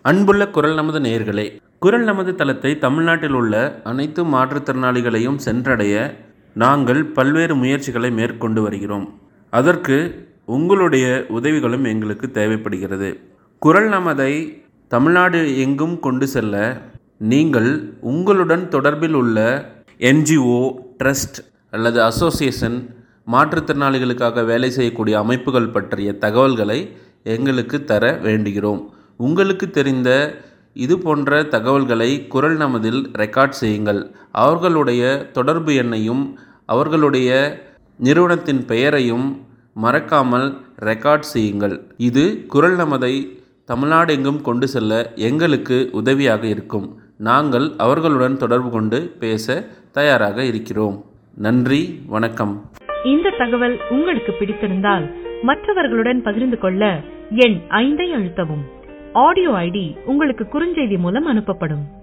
அன்புள்ள குரல் நமது நேயர்களே குரல் நமது தளத்தை தமிழ்நாட்டில் உள்ள அனைத்து மாற்றுத்திறனாளிகளையும் சென்றடைய நாங்கள் பல்வேறு முயற்சிகளை மேற்கொண்டு வருகிறோம் அதற்கு உங்களுடைய உதவிகளும் எங்களுக்கு தேவைப்படுகிறது குரல் நமதை தமிழ்நாடு எங்கும் கொண்டு செல்ல நீங்கள் உங்களுடன் தொடர்பில் உள்ள என்ஜிஓ ட்ரஸ்ட் அல்லது அசோசியேஷன் மாற்றுத்திறனாளிகளுக்காக வேலை செய்யக்கூடிய அமைப்புகள் பற்றிய தகவல்களை எங்களுக்கு தர வேண்டுகிறோம் உங்களுக்கு தெரிந்த இது போன்ற தகவல்களை குரல் நமதில் ரெக்கார்ட் செய்யுங்கள் அவர்களுடைய தொடர்பு எண்ணையும் அவர்களுடைய நிறுவனத்தின் பெயரையும் மறக்காமல் ரெக்கார்ட் செய்யுங்கள் இது குரல் நமதை தமிழ்நாடு எங்கும் கொண்டு செல்ல எங்களுக்கு உதவியாக இருக்கும் நாங்கள் அவர்களுடன் தொடர்பு கொண்டு பேச தயாராக இருக்கிறோம் நன்றி வணக்கம் இந்த தகவல் உங்களுக்கு பிடித்திருந்தால் மற்றவர்களுடன் பகிர்ந்து கொள்ள எண் ஐந்தை அழுத்தவும் ஆடியோ ஐடி உங்களுக்கு குறுஞ்செய்தி மூலம் அனுப்பப்படும்